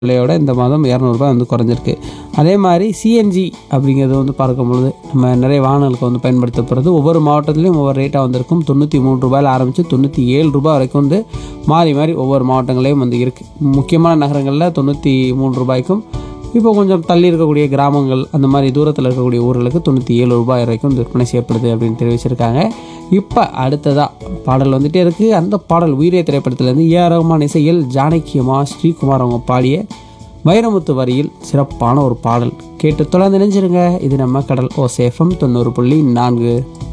விலையோட இந்த மாதம் இரநூறுபா வந்து குறைஞ்சிருக்கு அதே மாதிரி சிஎன்ஜி அப்படிங்கிறது வந்து பார்க்கும்பொழுது நம்ம நிறைய வாகனங்களுக்கு வந்து பயன்படுத்தப்படுறது ஒவ்வொரு மாவட்டத்துலேயும் ஒவ்வொரு ரேட்டாக வந்திருக்கும் தொண்ணூற்றி மூணு ரூபாயில் ஆரம்பித்து தொண்ணூற்றி ஏழு ரூபாய் வரைக்கும் வந்து மாறி மாறி ஒவ்வொரு மாவட்டங்களையும் வந்து இருக்குது முக்கியமான நகரங்களில் தொண்ணூற்றி மூணு ரூபாய்க்கும் இப்போ கொஞ்சம் தள்ளி இருக்கக்கூடிய கிராமங்கள் அந்த மாதிரி தூரத்தில் இருக்கக்கூடிய ஊர்களுக்கு தொண்ணூற்றி ஏழு ரூபாய் வரைக்கும் வந்து விற்பனை செய்யப்படுது அப்படின்னு தெரிவிச்சிருக்காங்க இப்போ அடுத்ததாக பாடல் வந்துட்டே இருக்குது அந்த பாடல் உயிரே திரைப்படத்திலேருந்து ஏ ஆர் ரஹ்மான் இசையில் ஜானகியம்மா ஸ்ரீகுமார் அவங்க பாடிய வைரமுத்து வரியில் சிறப்பான ஒரு பாடல் கேட்டு தொடர்ந்து நினைஞ்சிருங்க இது நம்ம கடல் ஓ சேஃபம் தொண்ணூறு புள்ளி நான்கு